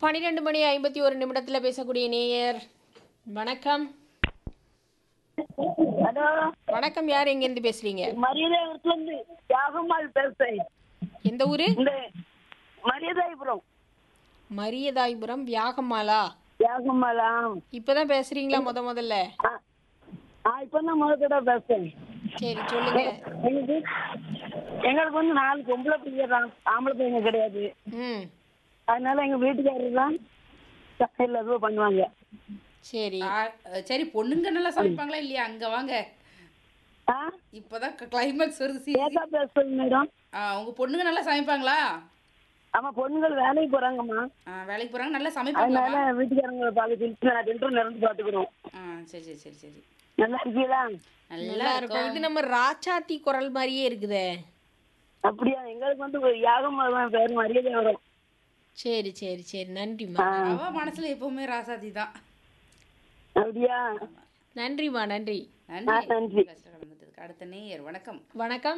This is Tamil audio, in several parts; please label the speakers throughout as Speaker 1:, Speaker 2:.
Speaker 1: பன்னிரெண்டு மணி ஐம்பத்தி ஒரு நிமிடத்துல பேசக்கூடிய நேயர் வணக்கம்
Speaker 2: ஹலோ
Speaker 1: வணக்கம் யார் எங்கேருந்து பேசுறீங்க
Speaker 2: மரியாதைபுரத்துல இருந்து யாகம்மாள் பேசுறேன்
Speaker 1: எந்த ஊரு
Speaker 2: இந்த மரியாதைபுரம்
Speaker 1: மரியதாய்புரம் வியாகமாலா
Speaker 2: யாகம்மாளா
Speaker 1: இப்பதான் பேசுறீங்களா முத முதல்ல
Speaker 2: ஆ ஆ, இப்பதான் முதல்ல பேசுறேன்
Speaker 1: சரி சொல்லுங்க
Speaker 2: எங்களுக்கு எங்களுக்கு வந்து நாலு பொம்பளை பிள்ளைங்க தான் ஆம்பளை பையங்க கிடையாது
Speaker 1: ம்
Speaker 2: அதனால எங்க வீட்டுக்காரர் தான் சமையல் எதுவும் பண்ணுவாங்க
Speaker 1: சரி
Speaker 3: ஆ, சரி பொண்ணுங்க நல்லா சமைப்பாங்களா இல்லையா அங்க வாங்க
Speaker 2: ஆ
Speaker 3: இப்பதான் கிளைமேக்ஸ் வருது see.
Speaker 2: ஏதா பேசுறேங்க மேடம்
Speaker 3: ஆ, உங்க பொண்ணுங்க நல்லா சமைப்பாங்களா
Speaker 2: ஆமா பொண்ணுங்கள் வேலைக்கு போறாங்கம்மா
Speaker 3: ஆ, வேலைக்கு போறாங்க நல்லா சமைப்பாங்களா
Speaker 2: அதனால வீட்டுக்காரங்களை பார்க்க சொல்லிட்டு நான் ரெண்டு நிறந்து பார்த்துக்கிறோம்
Speaker 3: ஆ சரி சரி சரி சரி
Speaker 2: நல்லா இருக்கீங்களா
Speaker 3: நல்லா
Speaker 1: நல்லா இருக்கும் இது நம்ம ராச்சாத்தி குரல் மாதிரியே இருக்குதே
Speaker 2: அப்படியா எங்களுக்கு வந்து ஒரு யாகம்மாள் தான் பேர் மரியாதை வரும்
Speaker 1: சரி சரி சரி நன்றிம்மா
Speaker 3: அவ மனசுல எப்பவுமே ராசாதி தான்
Speaker 2: அப்படியா
Speaker 1: நன்றிம்மா நன்றி
Speaker 3: நன்றி
Speaker 2: நன்றி.
Speaker 3: கஷ்டம் கடந்ததுக்கு அடுத்த நேயர் வணக்கம்
Speaker 1: வணக்கம்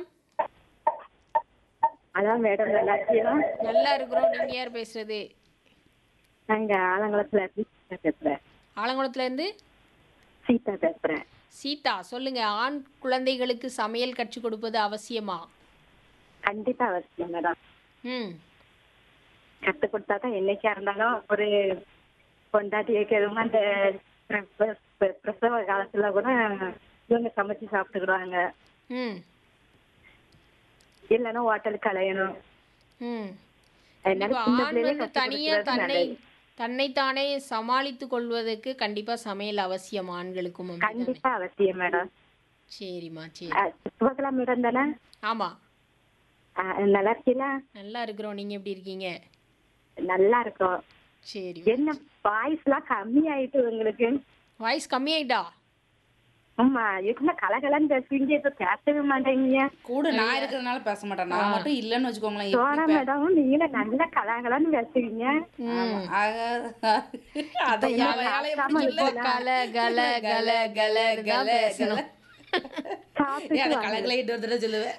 Speaker 4: அதான் மேடம் நல்லா இருக்கியா
Speaker 1: நல்லா இருக்கிறோம் நீங்க யார் பேசுறது
Speaker 4: நாங்க ஆலங்குளத்துல இருந்து சீதா பேசுறேன்
Speaker 1: ஆலங்குளத்துல இருந்து
Speaker 4: சீதா பேசுறேன்
Speaker 1: சீதா சொல்லுங்க ஆண் குழந்தைகளுக்கு சமையல் கற்றுக் கொடுப்பது அவசியமா
Speaker 4: கண்டிப்பா அவசியம் மேடம்
Speaker 1: ம்
Speaker 4: கத்து கொடுத்தா தான் என்னைக்கா இருந்தாலும் ஒரு கொண்டாடி வைக்கிறதுமா அந்த பிர- பிர- பிர- பிரசவ காலத்துல கூட இவங்க சமைச்சு சாப்பிட்டுக்கிடுவாங்க
Speaker 1: ம்
Speaker 4: இல்லைன்னா ஹோட்டலுக்கு அலையணும்
Speaker 1: ம்
Speaker 4: அதனால
Speaker 1: இப்ப
Speaker 4: சின்ன
Speaker 1: ஆண்
Speaker 4: பிள்ளையிலே
Speaker 1: வந்து
Speaker 4: கத்து
Speaker 1: தனியா
Speaker 4: கொடுக்கறது
Speaker 1: தன்னை
Speaker 4: நல்லது.
Speaker 1: தன்னைத்தானே சமாளித்துக் கொள்வதற்கு கண்டிப்பா சமையல் அவசியம் ஆண்களுக்கும் அப்படிதானே?
Speaker 4: கண்டிப்பா அவசியம் மேடம்
Speaker 1: சரிம்மா சரி
Speaker 4: சுபகலா மேடம் தானே
Speaker 1: ஆமா
Speaker 4: ஆ, நல்லா இருக்கீங்களா
Speaker 1: நல்லா இருக்கிறோம் நீங்க எப்படி இருக்கீங்க
Speaker 4: நல்லா இருக்கும்
Speaker 1: சரி
Speaker 4: என்ன வாய்ஸ் எல்லாம் கம்மி ஆயிட்டு உங்களுக்கு
Speaker 1: வாய்ஸ் கம்மியாயிட்டா
Speaker 4: ஆமா என்ன கலகலன்னு பேசுவீங்க இப்ப பேசவே மாட்டேங்க
Speaker 3: கூட நான் இருக்கிறதுனால பேச மாட்டேன் நான் மட்டும் இல்லைன்னு வச்சுக்கோங்களேன் எப்படி
Speaker 4: சோனா மேடம் நீங்க நல்ல கலகலன்னு பேசுவீங்க
Speaker 3: ஆமா. ஆக- அதை என் வேலையை
Speaker 4: சாப்பிடாம
Speaker 3: முடிக்கல.
Speaker 4: இருக்கலாம்.
Speaker 1: கல கல கல கல தான் பேசணும்
Speaker 4: சாப்பிட்டு
Speaker 3: ஏன் அதை கலகலைட்டு ஒரு தடவை சொல்லுவேன்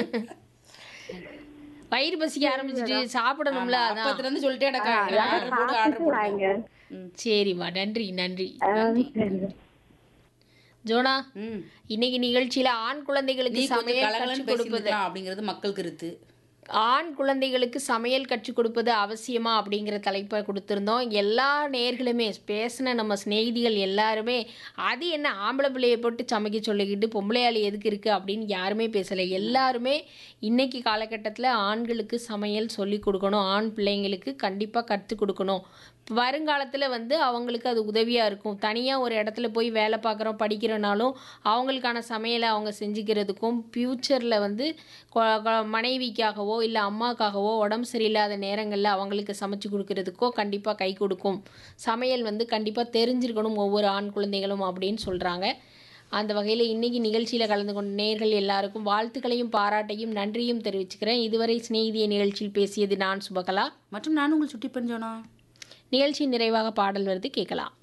Speaker 1: வயிறு பசிக்க ஆரம்பிச்சிட்டு சாப்பிடணும்ல அதான்
Speaker 3: அப்பத்துல இருந்து சொல்லிட்டே அடக்கா ஆர்டர் போடு ஆர்டர் போடு
Speaker 4: வாங்க
Speaker 1: சரிம்மா நன்றி நன்றி
Speaker 4: ஆ, சரி.
Speaker 1: ஜோனா
Speaker 3: ம்
Speaker 1: இன்னைக்கு நிகழ்ச்சியில ஆண்
Speaker 3: நீ
Speaker 1: குழந்தைகளுக்கு
Speaker 3: கொஞ்சம்
Speaker 1: சமையல்
Speaker 3: கலகலன்னு
Speaker 1: கற்றுக் கொடுப்பது
Speaker 3: பேசிக்கலாம் அப்படிங்கிறது மக்கள் கருத்து
Speaker 1: ஆண் குழந்தைகளுக்கு சமையல் கற்றுக் கொடுப்பது அவசியமா அப்படிங்கிற தலைப்பை கொடுத்துருந்தோம் எல்லா நேர்களுமே பேசின நம்ம சிநேகிதிகள் எல்லாருமே அது என்ன ஆம்பளை பிள்ளையை போட்டு சமைக்க சொல்லிக்கிட்டு பொம்பளையாளி எதுக்கு இருக்குது அப்படின்னு யாருமே பேசலை எல்லாருமே இன்னைக்கு காலகட்டத்தில் ஆண்களுக்கு சமையல் சொல்லி கொடுக்கணும் ஆண் பிள்ளைங்களுக்கு கண்டிப்பாக கற்றுக் கொடுக்கணும் வருங்காலத்தில் வந்து அவங்களுக்கு அது உதவியாக இருக்கும் தனியாக ஒரு இடத்துல போய் வேலை பார்க்குறோம் படிக்கிறனாலும் அவங்களுக்கான சமையலை அவங்க செஞ்சுக்கிறதுக்கும் ஃப்யூச்சரில் வந்து கொ- கொ- மனைவிக்காகவோ இல்லை அம்மாக்காகவோ உடம்பு சரியில்லாத நேரங்களில் அவங்களுக்கு சமைச்சு கொடுக்கறதுக்கோ கண்டிப்பாக கை கொடுக்கும் சமையல் வந்து கண்டிப்பாக தெரிஞ்சிருக்கணும் ஒவ்வொரு ஆண் குழந்தைகளும் அப்படின்னு சொல்கிறாங்க அந்த வகையில் இன்னைக்கு நிகழ்ச்சியில் கலந்து கொண்ட நேர்கள் எல்லாருக்கும் வாழ்த்துக்களையும் பாராட்டையும் நன்றியும் தெரிவிச்சுக்கிறேன் இதுவரை சிநேகிதிய நிகழ்ச்சியில் பேசியது நான் சுபகலா
Speaker 3: மற்றும் நான் உங்கள் சுட்டி பஞ்சோனா
Speaker 1: நிகழ்ச்சி நிறைவாக பாடல் வருது கேட்கலாம்